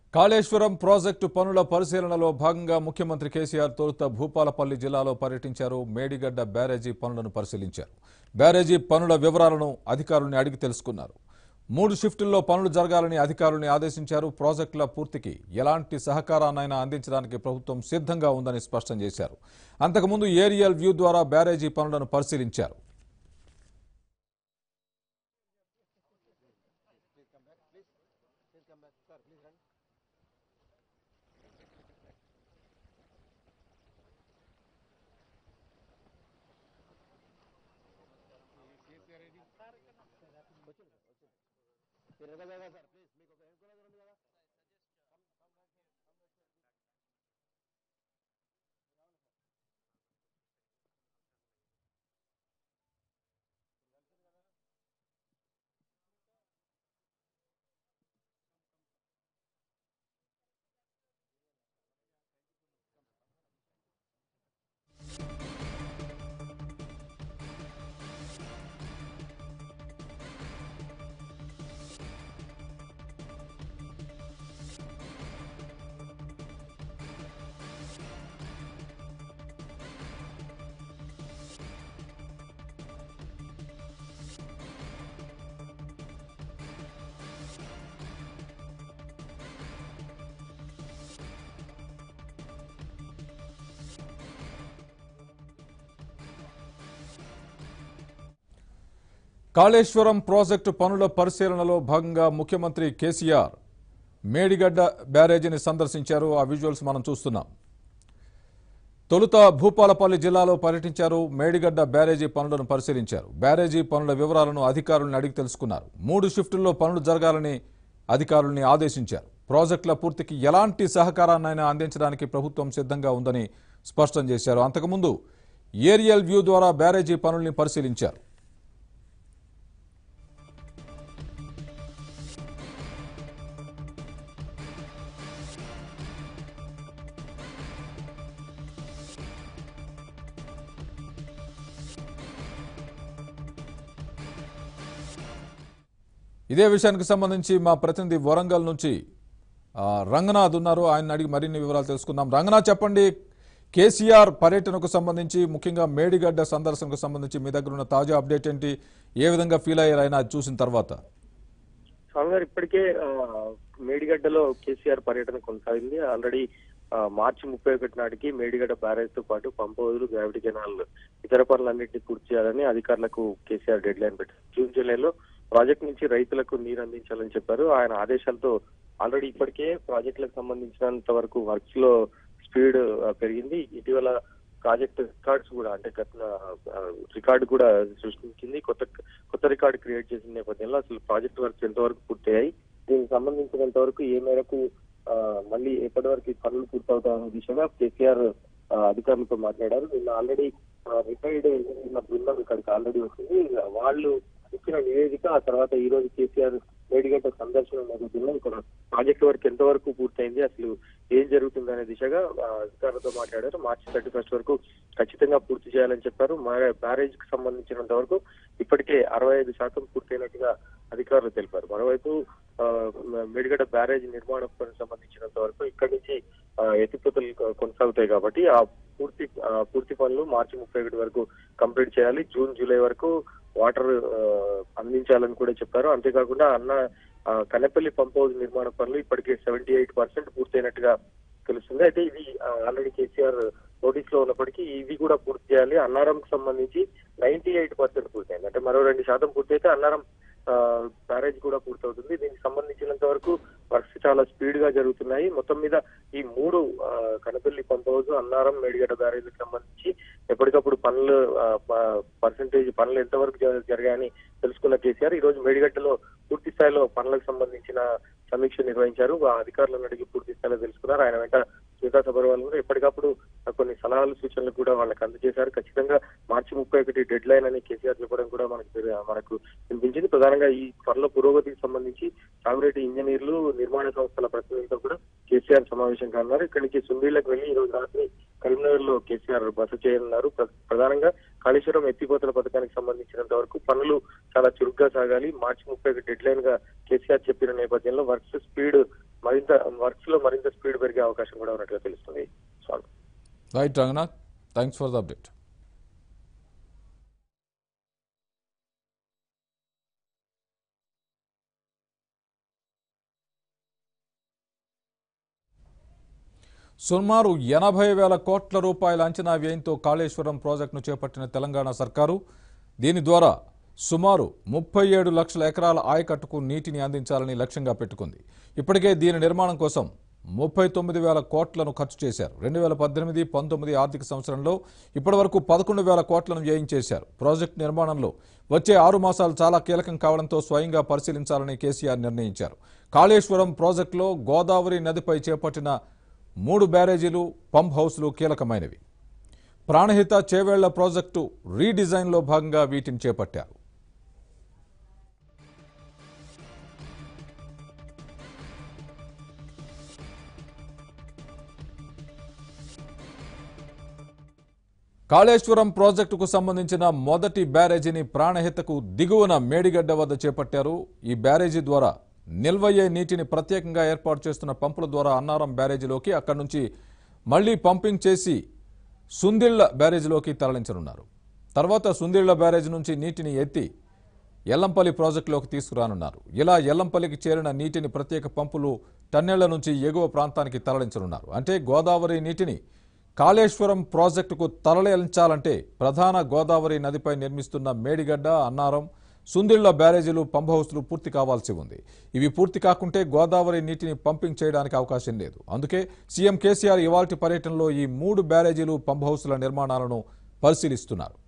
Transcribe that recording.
Kaleshwaram project పనుల పరిశీలనలో భాగంగా ముఖ్యమంత్రి కేసీఆర్ తొలుత భూపాలపల్లి జిల్లాలో పర్యటించారు మేడిగడ్డ బ్యారేజీ పనులను పరిశీలించారు బ్యారేజీ పనుల వివరాలను అధికారుల్ని అడిగి తెలుసుకున్నారు మూడు షిఫ్టుల్లో పనులు జరగాలని అధికారుల్ని ఆదేశించారు ప్రాజెక్టుల పూర్తికి ఎలాంటి సహకారాన్నైనా అందించడానికి ప్రభుత్వం సిద్ధంగా ఉందని స్పష్టం చేశారు అంతకుముందు ఏరియల్ వ్యూ ద్వారా బ్యారేజీ పనులను పరిశీలించారు కాళేశ్వరం ప్రాజెక్టు పనుల పరిశీలనలో భాగంగా ముఖ్యమంత్రి కేసీఆర్ మేడిగడ్డ బ్యారేజీని సందర్శించారు ఆ విజువల్స్ మనం చూస్తున్నాం తొలుత భూపాలపల్లి జిల్లాలో పర్యటించారు మేడిగడ్డ బ్యారేజీ పనులను పరిశీలించారు బ్యారేజీ పనుల వివరాలను అధికారులను అడిగి తెలుసుకున్నారు మూడు షిఫ్టుల్లో పనులు జరగాలని అధికారుల్ని ఆదేశించారు ప్రాజెక్టుల పూర్తికి ఎలాంటి సహకారాన్నైనా అందించడానికి ప్రభుత్వం సిద్ధంగా ఉందని స్పష్టం చేశారు అంతకుముందు ఏరియల్ వ్యూ ద్వారా బ్యారేజీ పనుల్ని పరిశీలించారు ఇదే విషయానికి సంబంధించి మా ప్రతినిధి వరంగల్ నుంచి ఆ, రంగనాథ్ ఉన్నారు ఆయన అడిగి మరిన్ని వివరాలు తెలుసుకుందాం రంగనాథ్ చెప్పండి కేసీఆర్ పర్యటనకు సంబంధించి ముఖ్యంగా మేడిగడ్డ సందర్శనకు సంబంధించి మీ దగ్గర ఉన్న తాజా అప్డేట్ ఏంటి ఏ విధంగా ఫీల్ అయ్యారు ఆయన అది చూసిన తర్వాత స్వామి గారు ఇప్పటికే ఆ, మేడిగడ్డలో కేసీఆర్ పర్యటన కొనసాగింది ఆల్రెడీ ఆ, మార్చి ముప్పై ఒకటి నాటికి మేడిగడ్డ బ్యారేజ్ తో పాటు పంప వదులు గ్రావిటీ కెనాల్ ఇతర పనులన్నింటినీ పూర్తి చేయాలని అధికారులకు కేసీఆర్ డెడ్ లైన్ పెట్టారు జూన్ జూలైలో ప్రాజెక్ట్ నుంచి రైతులకు నీరు అందించాలని చెప్పారు ఆయన ఆదేశాలతో ఆల్రెడీ ఇప్పటికే ప్రాజెక్టులకు సంబంధించినంత వరకు వర్క్స్ లో స్పీడ్ ఆ, పెరిగింది ఇటీవల ప్రాజెక్ట్ రికార్డ్స్ కూడా అంటే గత రికార్డు కూడా సృష్టించింది కొత్త కొత్త రికార్డు క్రియేట్ చేసిన నేపథ్యంలో అసలు ప్రాజెక్ట్ వర్క్స్ ఎంతవరకు పూర్తయ్యాయి దీనికి సంబంధించినంత వరకు ఏ మేరకు ఆ, మళ్ళీ ఎప్పటి వరకు ఈ పనులు పూర్తవుతాయనే దిశగా కేసీఆర్ ఆ, అధికారులతో మాట్లాడారు నిన్న ఆల్రెడీ రిటైర్డ్ ఉన్న బృందం ఇక్కడికి ఆల్రెడీ వచ్చింది వాళ్ళు ఇచ్చిన నివేదిక ఆ తర్వాత ఈ రోజు కేసీఆర్ మేడిగడ్డ సందర్శన నేపథ్యంలో ఇక్కడ ప్రాజెక్ట్ వర్క్ ఎంతవరకు పూర్తయింది అసలు ఏం జరుగుతుందనే దిశగా ఆ, అధికారులతో మాట్లాడారు మార్చి థర్టీ ఫస్ట్ వరకు ఖచ్చితంగా పూర్తి చేయాలని చెప్పారు బ్యారేజ్ కి సంబంధించినంత వరకు ఇప్పటికే అరవై ఐదు శాతం పూర్తయినట్టుగా అధికారులు తెలిపారు మరోవైపు ఆ, మేడిగడ్డ బ్యారేజ్ నిర్మాణానికి సంబంధించినంత వరకు ఇక్కడి నుంచి ఆ, ఎత్తిపోతలు కొ- కొనసాగుతాయి కాబట్టి ఆ పూర్తి ఆ, పూర్తి పనులు మార్చి ముప్పై ఒకటి వరకు కంప్లీట్ చేయాలి జూన్ జూలై వరకు వాటర్ ఆ, అందించాలని కూడా చెప్పారు అంతేకాకుండా అన్న ఆ, కనెపల్లి పంప్ హౌస్ నిర్మాణ పనులు ఇప్పటికే సెవెంటీ ఎయిట్ పర్సెంట్ పూర్తయినట్టుగా తెలుస్తుంది అయితే ఇది ఆల్రెడీ కేసీఆర్ నోటీస్ లో ఉన్నప్పటికీ ఇవి కూడా పూర్తి చేయాలి అన్నారం కి సంబంధించి నైన్టీ ఎయిట్ పర్సెంట్ పూర్తయింది అంటే మరో రెండు శాతం పూర్తయితే అన్నారం బ్యారేజ్ కూడా పూర్తవుతుంది దీనికి సంబంధించినంత వరకు వర్క్స్ చాలా స్పీడ్ గా జరుగుతున్నాయి మొత్తం మీద ఈ మూడు ఆ, Kannepalli pump house Annaram Medigadda barrage కి సంబంధించి ఎప్పటికప్పుడు పనులు పర్సంటేజ్ పనులు ఎంతవరకు జ- జరిగాయని తెలుసుకున్న కేసీఆర్ ఈ రోజు మేడిగడ్డలో పూర్తి స్థాయిలో పనులకు సంబంధించిన సమీక్ష నిర్వహించారు ఆ అధికారులను అడిగి పూర్తి స్థాయిలో తెలుసుకున్నారు ఆయన వెంట శ్వేతా సబర్వాల్ కూడా ఎప్పటికప్పుడు కొన్ని సలహాలు సూచనలు కూడా వాళ్ళకి అందజేశారు ఖచ్చితంగా మార్చి ముప్పై ఒకటి డెడ్ లైన్ అని కేసీఆర్ చెప్పడం కూడా మనకు తెలి- మనకు వినిపించింది ప్రధానంగా ఈ పనుల పురోగతికి సంబంధించి సాగురేటి ఇంజనీర్లు నిర్మాణ సంస్థల ప్రతినిధులతో కూడా కేసీఆర్ సమావేశం కానున్నారు ఇక్కడి నుంచి సుందీలకు వెళ్లి ఈ రోజు రాత్రి కరీంనగర్ లో కేసీఆర్ బస చేయనున్నారు ప్ర- ప్రధానంగా కాళేశ్వరం ఎత్తిపోతల పథకానికి సంబంధించినంత వరకు పనులు చాలా చురుగ్గా సాగాలి మార్చి ముప్పై ఒకటి డెడ్ లైన్ గా కేసీఆర్ చెప్పిన నేపథ్యంలో వర్క్స్ స్పీడ్ మరింత వర్క్స్ లో మరింత స్పీడ్ పెరిగే అవకాశం కూడా ఉన్నట్టుగా తెలుస్తుంది Swamy right Ranganath thanks for the update సుమారు ఎనభై వేల కోట్ల రూపాయల అంచనా వ్యయంతో కాళేశ్వరం ప్రాజెక్టును చేపట్టిన తెలంగాణ సర్కారు దీని ద్వారా సుమారు ముప్పై ఏడు లక్షల ఎకరాల ఆయకట్టుకు నీటిని అందించాలని లక్ష్యంగా పెట్టుకుంది ఇప్పటికే దీని నిర్మాణం కోసం ముప్పై తొమ్మిది వేల కోట్లను ఖర్చు చేశారు రెండు వేల పద్దెనిమిది పంతొమ్మిది ఆర్థిక సంవత్సరంలో ఇప్పటివరకు పదకొండు వేల కోట్లను వ్యయం చేశారు ప్రాజెక్టు నిర్మాణంలో వచ్చే ఆరు మాసాలు చాలా కీలకం కావడంతో స్వయంగా పరిశీలించాలని కేసీఆర్ నిర్ణయించారు కాళేశ్వరం ప్రాజెక్టులో గోదావరి నదిపై చేపట్టిన మూడు బ్యారేజీలు పంప్ హౌస్లు కీలకమైనవి ప్రాణహిత చేవేళ్ల ప్రాజెక్టు రీడిజైన్లో భాగంగా వీటిని చేపట్టారు కాళేశ్వరం ప్రాజెక్టుకు సంబంధించిన మొదటి బ్యారేజీని ప్రాణహితకు దిగువన మేడిగడ్డ వద్ద చేపట్టారు ఈ బ్యారేజీ ద్వారా నిల్వయ్యే నీటిని ప్రత్యేకంగా ఏర్పాటు చేస్తున్న పంపుల ద్వారా అన్నారం బ్యారేజీలోకి అక్కడి నుంచి మళ్లీ పంపింగ్ చేసి సుందిళ్ల బ్యారేజీలోకి తరలించనున్నారు తర్వాత సుందిళ్ల బ్యారేజీ నుంచి నీటిని ఎత్తి ఎల్లంపల్లి ప్రాజెక్టులోకి తీసుకురానున్నారు ఇలా ఎల్లంపల్లికి చేరిన నీటిని ప్రత్యేక పంపులు టన్నెళ్ల నుంచి ఎగువ ప్రాంతానికి తరలించనున్నారు అంటే గోదావరి నీటిని కాళేశ్వరం ప్రాజెక్టుకు తరలించాలంటే ప్రధాన గోదావరి నదిపై నిర్మిస్తున్న మేడిగడ్డ అన్నారం సుందిళ్ల బ్యారేజీలు పంప్ హౌస్లు పూర్తి కావాల్సి ఉంది ఇవి పూర్తి కాకుంటే గోదావరి నీటిని పంపింగ్ చేయడానికి అవకాశం లేదు అందుకే సీఎం కేసీఆర్ ఇవాల్టి పర్యటనలో ఈ మూడు బ్యారేజీలు పంప్ హౌస్ల నిర్మాణాలను పరిశీలిస్తున్నారు